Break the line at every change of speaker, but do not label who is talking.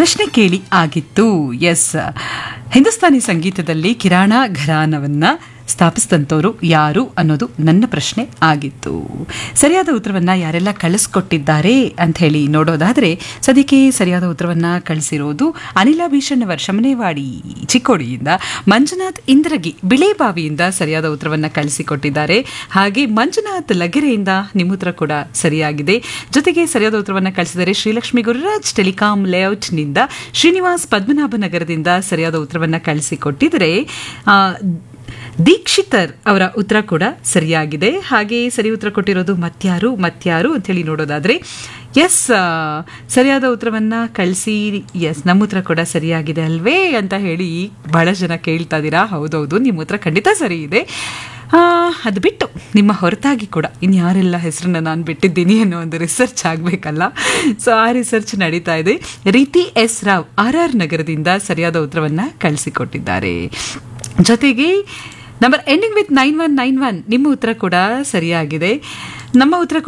ಪ್ರಶ್ನೆ ಕೇಳಿ ಆಗಿತ್ತು ಎಸ್ ಹಿಂದೂಸ್ತಾನಿ ಸಂಗೀತದಲ್ಲಿ ಕಿರಾಣ ಘರಾನವನ್ನ ಸ್ಥಾಪಿಸಿದಂಥವ್ರು ಯಾರು ಅನ್ನೋದು ನನ್ನ ಪ್ರಶ್ನೆ ಆಗಿತ್ತು ಸರಿಯಾದ ಉತ್ತರವನ್ನ ಯಾರೆಲ್ಲ ಕಳಿಸ್ಕೊಟ್ಟಿದ್ದಾರೆ ಅಂತ ಹೇಳಿ ನೋಡೋದಾದ್ರೆ ಸದ್ಯಕ್ಕೆ ಸರಿಯಾದ ಉತ್ತರವನ್ನ ಕಳಿಸಿರೋದು ಅನಿಲ ಭೀಷಣ್ ಅವರ್ ಶಮನೇವಾಡಿ ಚಿಕ್ಕೋಡಿಯಿಂದ ಮಂಜುನಾಥ್ ಇಂದ್ರಗಿ ಬಿಳೆಬಾವಿಯಿಂದ ಸರಿಯಾದ ಉತ್ತರವನ್ನ ಕಳಿಸಿಕೊಟ್ಟಿದ್ದಾರೆ ಹಾಗೆ ಮಂಜುನಾಥ್ ಲಗೆರೆಯಿಂದ ನಿಮ್ಮ ಉತ್ತರ ಕೂಡ ಸರಿಯಾಗಿದೆ ಜೊತೆಗೆ ಸರಿಯಾದ ಉತ್ತರವನ್ನ ಕಳಿಸಿದರೆ ಶ್ರೀಲಕ್ಷ್ಮಿ ಗುರುರಾಜ್ ಟೆಲಿಕಾಂ ಲೇಔಟ್ನಿಂದ ಶ್ರೀನಿವಾಸ್ ಪದ್ಮನಾಭ ನಗರದಿಂದ ಸರಿಯಾದ ಉತ್ತರವನ್ನ ಕಳಿಸಿಕೊಟ್ಟಿದ್ರೆ ಆ, ದೀಕ್ಷಿತರ್ ಅವರ ಉತ್ತರ ಕೂಡ ಸರಿಯಾಗಿದೆ ಹಾಗೆ ಸರಿ ಉತ್ತರ ಕೊಟ್ಟಿರೋದು ಮತ್ಯಾರು ಮತ್ಯಾರು ಅಂತೇಳಿ ನೋಡೋದಾದ್ರೆ ಎಸ್ ಸರಿಯಾದ ಉತ್ತರವನ್ನ ಕಳಿಸಿ ಎಸ್ ನಮ್ಮ ಉತ್ತರ ಕೂಡ ಸರಿಯಾಗಿದೆ ಅಲ್ವೇ ಅಂತ ಹೇಳಿ ಬಹಳ ಜನ ಕೇಳ್ತಾ ಇದ್ದೀರಾ ಹೌದೌದು ನಿಮ್ಮ ಉತ್ತರ ಖಂಡಿತ ಸರಿ ಇದೆ ಆ, ಅದು ಬಿಟ್ಟು ನಿಮ್ಮ ಹೊರತಾಗಿ ಕೂಡ ಇನ್ಯಾರೆಲ್ಲ ಹೆಸರನ್ನ ನಾನು ಬಿಟ್ಟಿದ್ದೀನಿ ಅನ್ನೋ ಒಂದು ರಿಸರ್ಚ್ ಆಗಬೇಕಲ್ಲ ಸೊ ಆ ರಿಸರ್ಚ್ ನಡೀತಾ ಇದೆ ರೀತಿ ಎಸ್ ರಾವ್ ಆರ್ ಆರ್ ನಗರದಿಂದ ಸರಿಯಾದ ಉತ್ತರವನ್ನ ಕಳಿಸಿಕೊಟ್ಟಿದ್ದಾರೆ ಜೊತೆಗೆ number ending with nine one nine one ನಿಮ್ಮ ಉತ್ತರ ಕೂಡ ಸರಿಯಾಗಿದೆ ನಮ್ಮ ಉತ್ತರ